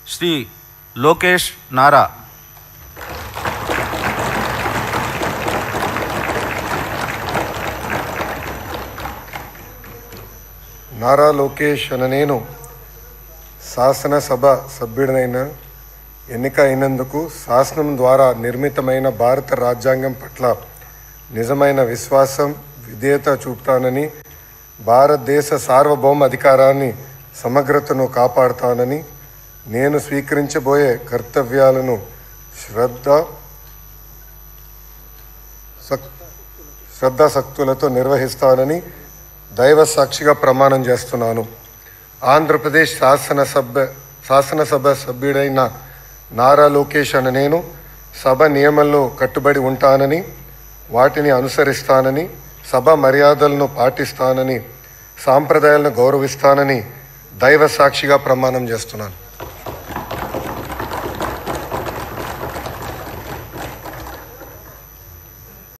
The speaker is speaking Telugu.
శ్రీ లోకేష్ నారా నారా లోకేష్ అన నేను శాసనసభ సభ్యుడినైన ఎన్నిక అయినందుకు శాసనం ద్వారా నిర్మితమైన భారత రాజ్యాంగం పట్ల నిజమైన విశ్వాసం విధేయత చూపుతానని భారతదేశ సార్వభౌమ అధికారాన్ని సమగ్రతను కాపాడుతానని నేను స్వీకరించబోయే కర్తవ్యాలను శ్రద్ధ సక్ శ్రద్ధాసక్తులతో నిర్వహిస్తానని దైవ సాక్షిగా ప్రమాణం చేస్తున్నాను ఆంధ్రప్రదేశ్ శాసనసభ శాసనసభ సభ్యుడైన నారా లోకేష్ అనే నేను సభ నియమంలో కట్టుబడి ఉంటానని వాటిని అనుసరిస్తానని సభ మర్యాదలను పాటిస్తానని సాంప్రదాయాలను గౌరవిస్తానని దైవ సాక్షిగా ప్రమాణం చేస్తున్నాను